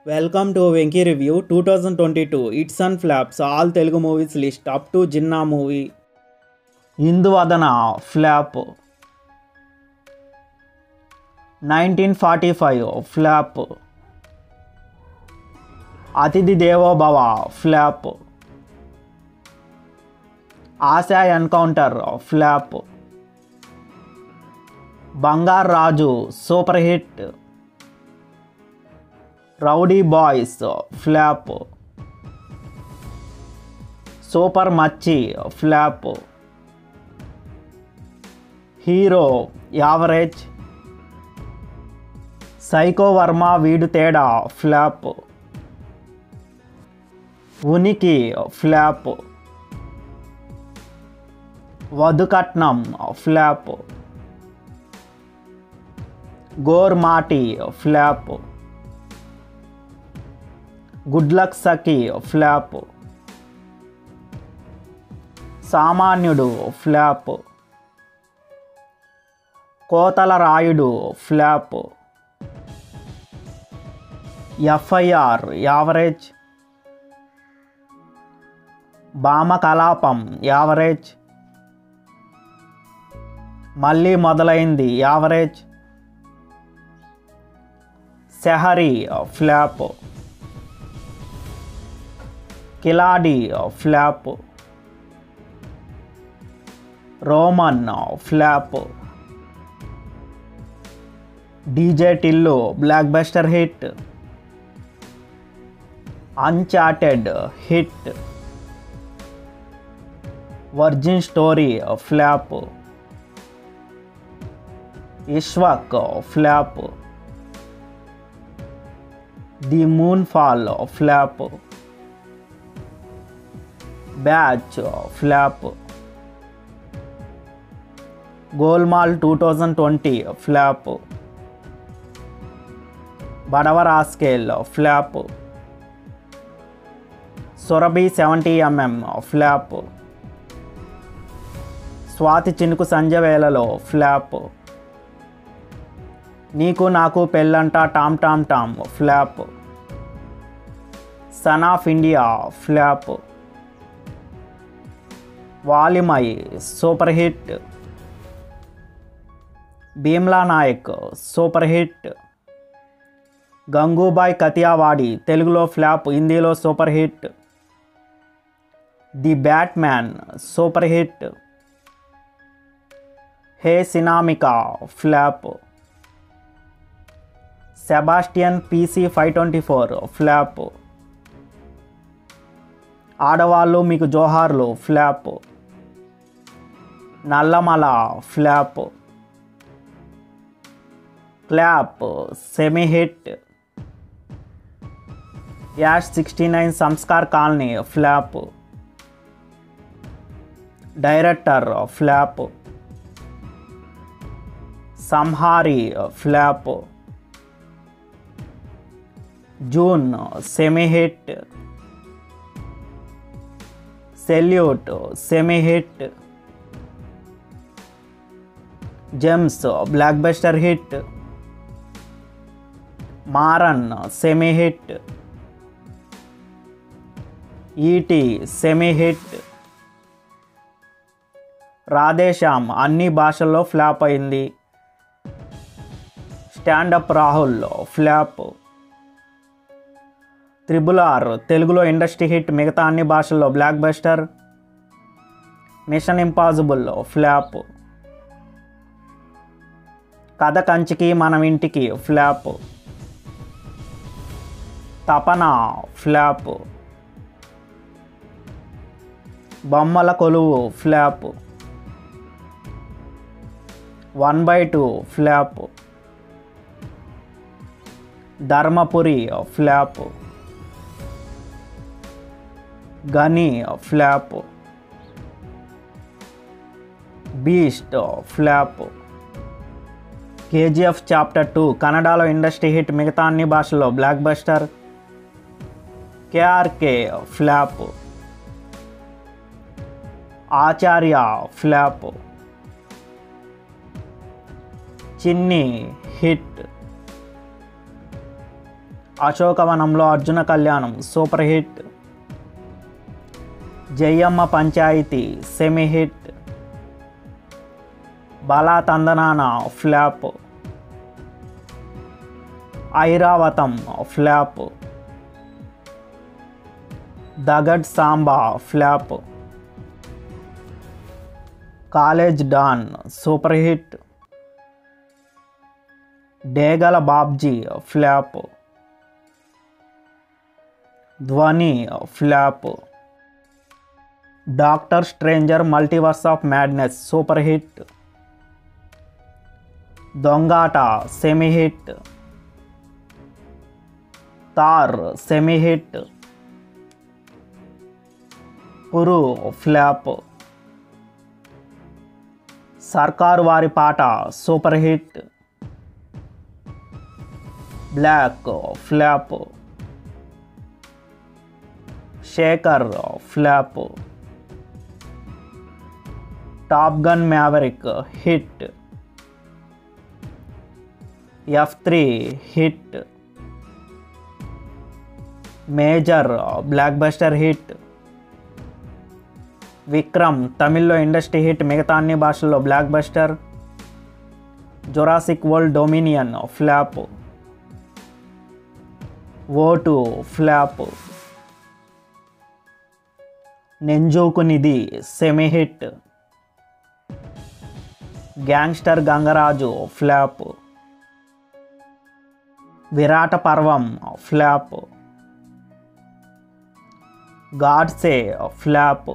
welcome to Venky review two thousand twenty two hits and flops all Telugu movies list up to Ginna movie Induvadana flop nineteen forty five flop Athidhi Devobhava flop Asha encounter flop Bangar Raju super hit rowdy boys flop super Machi flop hero average psycho Varma వీడు తేడా flop Uniki flop Vadhukatnam flop Gormati flop good luck Sakhi flop Samanyudu flop Kothala Rayudu flop FIR average భామ కలాపం average Malli Modalaindi average Sehari flop Khiladi flop Roman flop DJ Tillu blockbuster hit uncharted hit virgin story flop Ishvak flop the moonfall flop batch flop Golmaal two thousand twenty flop Badavara స్కేల్ flop Sorabi seventy MM flop Swathi Chinuku Sanjavelalo flop Neeku Naaku Pellanta Tom Tom Tom flop son of India flop Valimai super hit Bheemla Nayak super hit Gangubai Kathiawadi తెలుగులో flop హిందీలో super hit the Batman super hit hey Sinamika flop Sebastian PC five twenty four flop Aadavallu Meeku Johaarlu flop Nallamala flop clap semi hit యాష్ sixty nine Sanskar colony flop director flop Samhari flop June semi hit salute semi hit James blockbuster hit Maaran semi hit ET semi hit Radheshyam అన్ని భాషల్లో flop అయింది stand up Rahul flop triple R తెలుగులో industry hit మిగతా అన్ని భాషల్లో blockbuster mission impossible flop కథ కంచికి మనం ఇంటికి flop Tapana flop Bommala Koluvu flop one by two flop Dharmapuri flop Ghani flop Beast flop KGF chapter two కన్నడలో ఇండస్ట్రీ హిట్ మిగతా అన్ని భాషల్లో blockbuster KRK flop Acharya flop Chinni hit అశోకవనంలో Arjuna Kalyanam super hit Jayamma Panchayathi semi hit Bhala Thandanana flop Airavatham flop Dagad Samba flop College Don super hit Degala Babji flop Dhwani flop Doctor Strange Multiverse of Madness super hit దొంగాట semi hit Thar semi hit Puru flop Sarkaru Vaari Paata super hit Black flop Shekar flop Top Gun Maverick hit F three hit Major blockbuster hit Vikram తమిళ్లో industry hit మిగతా అన్ని భాషల్లో blockbuster Jurassic World Dominion flop Ottu flop నెంజోకునిది semi hit gangster Gangaraju flop Virata Parvam flop Godse flop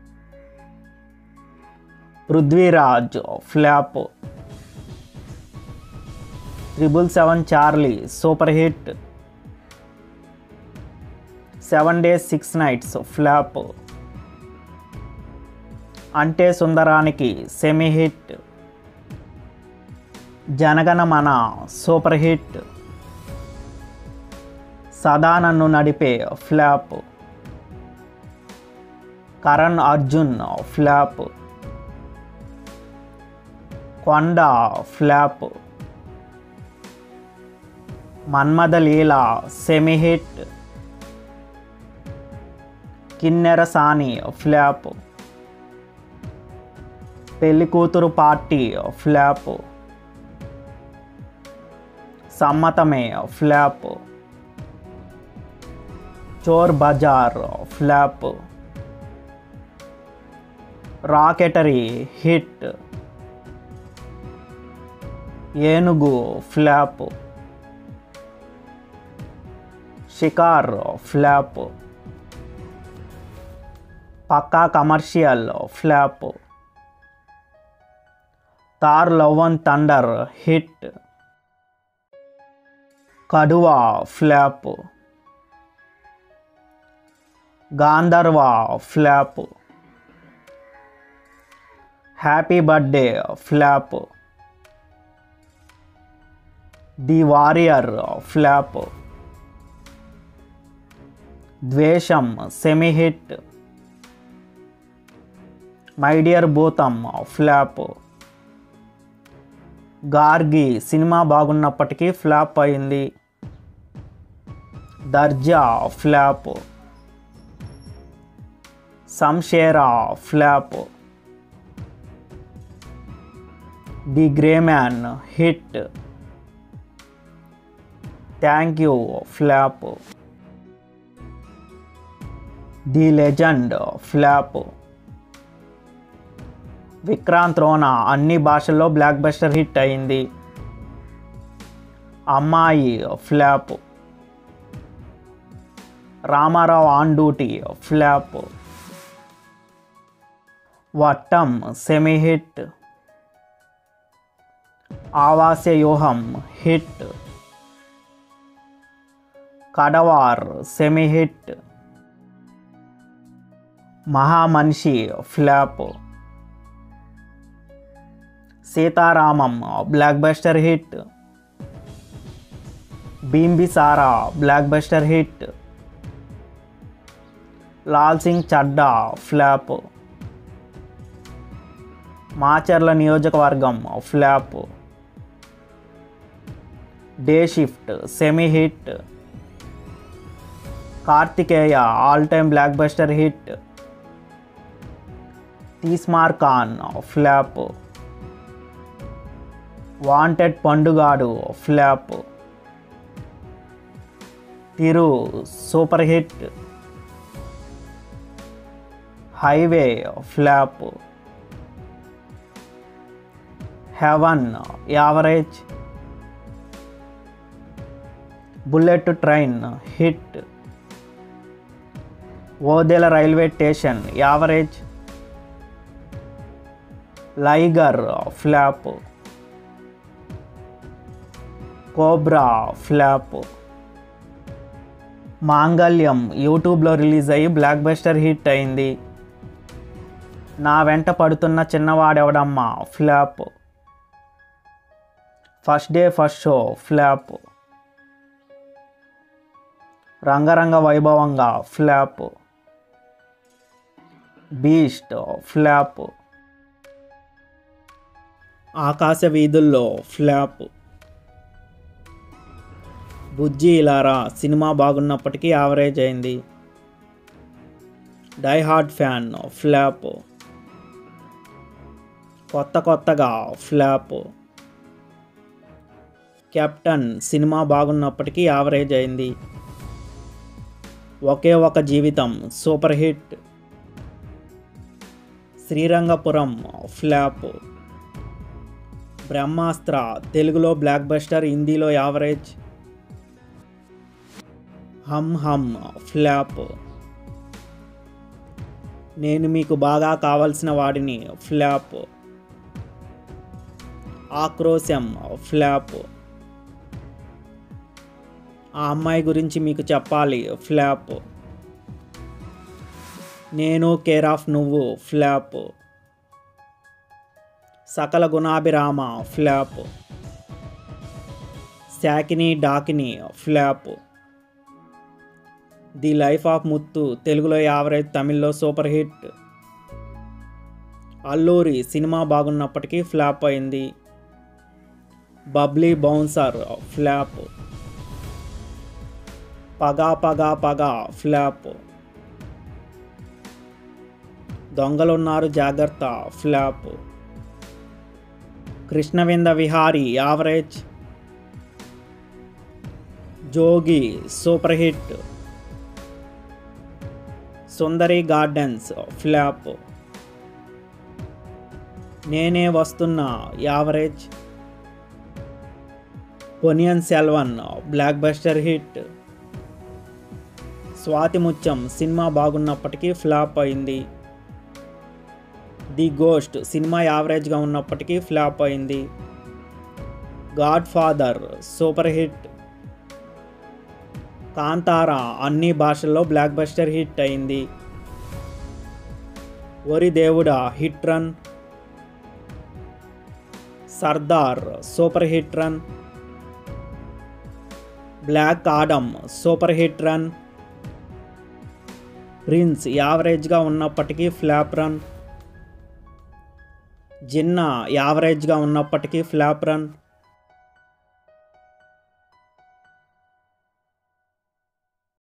Prithviraj flop triple seven Charlie super hit seven days six nights flop Ante Sundaraniki semi hit Jana Gana Mana super hit Sadaa Nannu Nadipe flop Karan Arjun flop Konda flop Manmadha Leela semi hit Kinnerasani flop Pelli Kuthuru party flop Sammathame flop Chor Bazaar flop Rocketry hit Yenugu flop Shikaar flop Pakka commercial flop Thor Love and Thunder hit Kaduva flop Gandharwa flop Happy Birthday flop The Warrior flop Dwesham semi hit My Dear Bhootham flop Gargi సినిమా బాగున్నప్పటికీ flop అయింది Darja flop Shamshera flop The Gray man hit Thank You flop The Legend flop Vikrant Rona అన్ని భాషల్లో blockbuster hit అయింది Ammayi flop Ramarao on duty flop Vattam semi hit Aavasa Vyuham hit Cadaver semi hit Mahamanishi flop Sitaramam blockbuster hit Bimbisara blockbuster hit Laal Singh Chaddha flop Macherla Niyojakavargam flop Day Shift semi hit Karthikeya all time blockbuster hit Teesmaar Khan flop Wanted Pandugadu flop Thiru super hit Highway flop Heaven average bullet Train hit Odela Railway Station average Liger flop Cobra flop Maangalyam యూట్యూబ్లో release అయ్యి black blockbuster hit అయింది Naa Venta Paduthunna Chinnavadevadamma flop First Day First Show flop Rangaranga Vaibhavanga flop Beast flop ఆకాశ వీధుల్లో flop Bujji Ilaraa సినిమా బాగున్నప్పటికీ average అయింది Die Hard Fan flop Kotha Kothaga flop Captain సినిమా బాగున్నప్పటికీ యావరేజ్ అయింది Oke Oka Jeevitham super hit Sreerangapuram flop Brahmastra తెలుగులో బ్లాక్ బస్టర్ హిందీలో యావరేజ్ హమ్ హమ్ ఫ్లాప్ నేను మీకు బాగా కావలసిన వాడిని ఫ్లాప్ ఆక్రోశం ఫ్లాప్ ఆ అమ్మాయి గురించి మీకు చెప్పాలి ఫ్లాప్ నేను కేర్ ఆఫ్ నువ్వు flop Sakala Gunabhirama flop Shakini Dakini flop The Life of Muthu తెలుగులో యావరేజ్ తమిళ్లో సూపర్ హిట్ అల్లూరి సినిమా బాగున్నప్పటికీ ఫ్లాప్ అయింది Babli Bouncer flop Paga Paga Paga flop Dongalunnaru Jagratha flop Krishnavrinda Vihari average Jogi super hit Sundari Gardens flop Nene Vasthunna average Ponniyin Selvan blockbuster hit Swathi Muthyam సినిమా బాగున్నప్పటికీ ఫ్లాప్ అయింది ది గోస్ట్ సినిమా యావరేజ్గా ఉన్నప్పటికీ ఫ్లాప్ అయింది Godfather super hit Kantara అన్ని భాషల్లో బ్లాక్ బస్టర్ హిట్ అయింది Ori Devuda hit run Sardar super hit run Black Adam super hit run Prince యావరేజ్గా ఉన్నప్పటికీ ఫ్లాప్ రన్ జిన్నా యావరేజ్గా ఉన్నప్పటికీ ఫ్లాప్ రన్